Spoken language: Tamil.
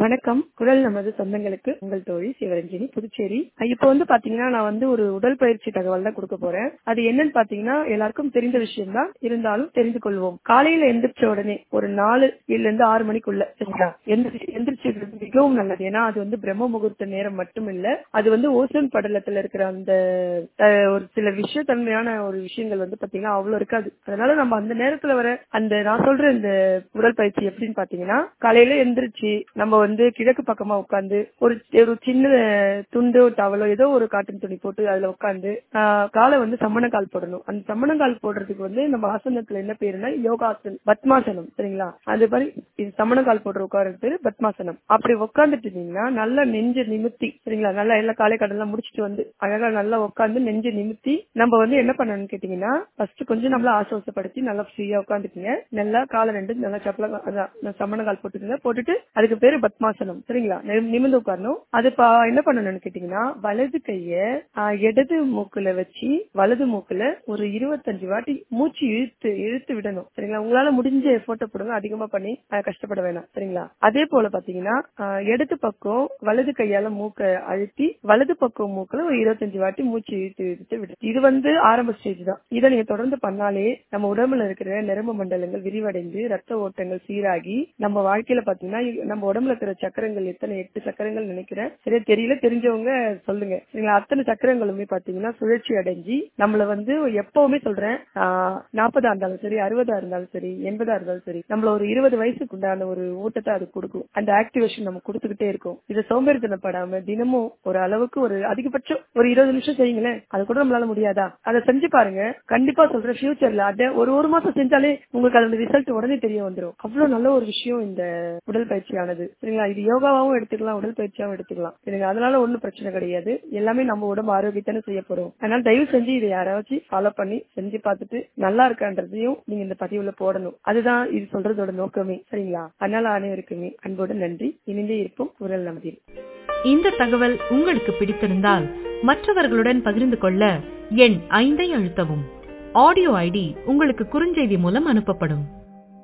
வணக்கம் குரல் நமது சொந்தங்களுக்கு உங்கள் தோழி சிவரஞ்சனி புதுச்சேரி இப்போ வந்து பாத்தீங்கன்னா நான் வந்து ஒரு உடற்பயிற்சி தகவல் தான் கொடுக்க போறேன் அது என்னன்னு பாத்தீங்கன்னா எல்லாருக்கும் தெரிந்த விஷயம் தான் இருந்தாலும் தெரிந்து கொள்வோம் காலையில எந்திரிச்ச உடனே ஒரு நாலு இல்ல இருந்து ஆறு மணிக்குள்ள சரிங்களா எந்திரிச்சு எந்திரிச்சிருக்கிறது மிகவும் நல்லது ஏன்னா அது வந்து பிரம்ம முகூர்த்த நேரம் மட்டும் இல்ல அது வந்து ஓசோன் படலத்துல இருக்கிற அந்த அஹ், ஒரு சில விஷயத்தன்மையான ஒரு விஷயங்கள் வந்து பாத்தீங்கன்னா அவ்வளவு இருக்காது அதனால நம்ம அந்த நேரத்துல வர அந்த நான் சொல்ற இந்த உடற்பயிற்சி எப்படின்னு பாத்தீங்கன்னா காலையில எந்திரிச்சு நம்ம வந்து கிழக்கு பக்கமா உட்கார்ந்து ஒரு ஒரு சின்ன துண்டோ டவலோ ஏதோ ஒரு காட்டன் துணி போட்டு அதுல உட்கார்ந்து காலை வந்து சம்மண கால் போடணும் அந்த சம்மண கால் போடுறதுக்கு வந்து நம்ம ஆசனத்துல என்ன பேருனா யோகாசனம் பத்மாசனம் சரிங்களா அது மாதிரி இது சம்மண கால் போடுற உட்கார்றது பேரு பத்மாசனம் அப்படி உட்கார்ந்துட்டு இருந்தீங்கன்னா நல்லா நெஞ்சு நிமித்தி சரிங்களா நல்லா எல்லா காலை கடன்லாம் முடிச்சிட்டு வந்து அழகா நல்லா உட்கார்ந்து நெஞ்சு நிமித்தி நம்ம வந்து என்ன பண்ணணும்னு கேட்டீங்கன்னா ஃபர்ஸ்ட் கொஞ்சம் நம்மள ஆசுவாசப்படுத்தி நல்லா ஃப்ரீயா உட்காந்துக்குங்க நல்லா காலை ரெண்டு நல்லா சப்பல அதான் சம்மண கால் போட்டுக்கங்க போட்டுட்டு அதுக்கு பேரு பத்மாசனம் சரிங்களா நி- நிமிர்ந்து உட்காரணும் அது பா- என்ன பண்ணணும்னு கேட்டீங்கன்னா வலது கைய ஆ, இடது மூக்குல வச்சு வலது மூக்குல ஒரு இருபத்தஞ்சு வாட்டி மூச்சு இழுத்து இழுத்து விடணும் சரிங்களா உங்களால முடிஞ்ச எஃபோர்ட்டை போடுங்க அதிகமா பண்ணி ஆ, கஷ்டப்பட வேணாம் சரிங்களா அதே போல பாத்தீங்கன்னா ஆ, இடது பக்கம் வலது கையால மூக்க அழுத்தி வலது பக்கம் மூக்குல ஒரு இருபத்தஞ்சு வாட்டி மூச்சு இழுத்து இழுத்து விடு இது வந்து ஆரம்ப ஸ்டேஜ் தான் இதை நீங்க தொடர்ந்து பண்ணாலே நம்ம உடம்புல இருக்கிற நரம்பு மண்டலங்கள் விரிவடைந்து ரத்த ஓட்டங்கள் சீராகி நம்ம வாழ்க்கையில பாத்தீங்கன்னா நம்ம உடம்புல இருக்கிற சக்கரங்கள் எத்தனை எட்டு சக்கரங்கள் நினைக்கிறேன் சரியா தெரியல தெரிஞ்சவங்க சொல்லுங்க சரிங்களா அத்தனை சக்கரங்களுமே பாத்தீங்கன்னா சுழற்சி அடைஞ்சு நம்மள வந்து எப்பவுமே சொல்றேன் நாற்பதா இருந்தாலும் சரி அறுபதா இருந்தாலும் சரி எண்பதா இருந்தாலும் சரி நம்மள ஒரு இருபது வயசுக்கு உண்டான ஒரு ஊட்டத்தை அது கொடுக்கும் அந்த ஆக்டிவேஷன் நம்ம கொடுத்துக்கிட்டே இருக்கும் இதை சோம்பேறித்தனப்படாம தினமும் ஒரு அளவுக்கு ஒரு அதிகபட்சம் ஒரு இருபது நிமிஷம் செய்யுங்களேன் அது கூட நம்மளால முடியாதா அதை செஞ்சு பாருங்க கண்டிப்பா சொல்றேன் ஃபியூச்சர்ல அத ஒரு ஒரு மாசம் செஞ்சாலே உங்களுக்கு அதோட ரிசல்ட் உடனே தெரிய வந்துரும் அவ்வளவு நல்ல ஒரு விஷயம் இந்த உடற்பயிற்சியானது சரிங்களா இது யோகாவாவும் எடுத்துக்கலாம் உடற்பயிற்சியாவும் எடுத்துக்கலாம் சரிங்களா அதனால ஒண்ணும் பிரச்சனை கிடையாது எல்லாமே நம்ம உடம்பு ஆரோக்கியத்தானே செய்ய போறோம் அதனால தயவு செஞ்சு இதை யாராச்சும் ஃபாலோ பண்ணி செஞ்சு பார்த்துட்டு நல்லா இருக்கான்றதையும் நீங்க இந்த பதிவுல போடணும் அதுதான் இது சொல்றதோட நோக்கமே சரிங்களா அதனால அனைவருக்குமே அன்போடு நன்றி இணைந்தே இருப்போம் குரல் நமதில் இந்த தகவல் உங்களுக்கு பிடித்திருந்தால் மற்றவர்களுடன் பகிர்ந்து கொள்ள எண் ஐந்தை அழுத்தவும் ஆடியோ ஐடி உங்களுக்கு குறுஞ்செய்தி மூலம் அனுப்பப்படும்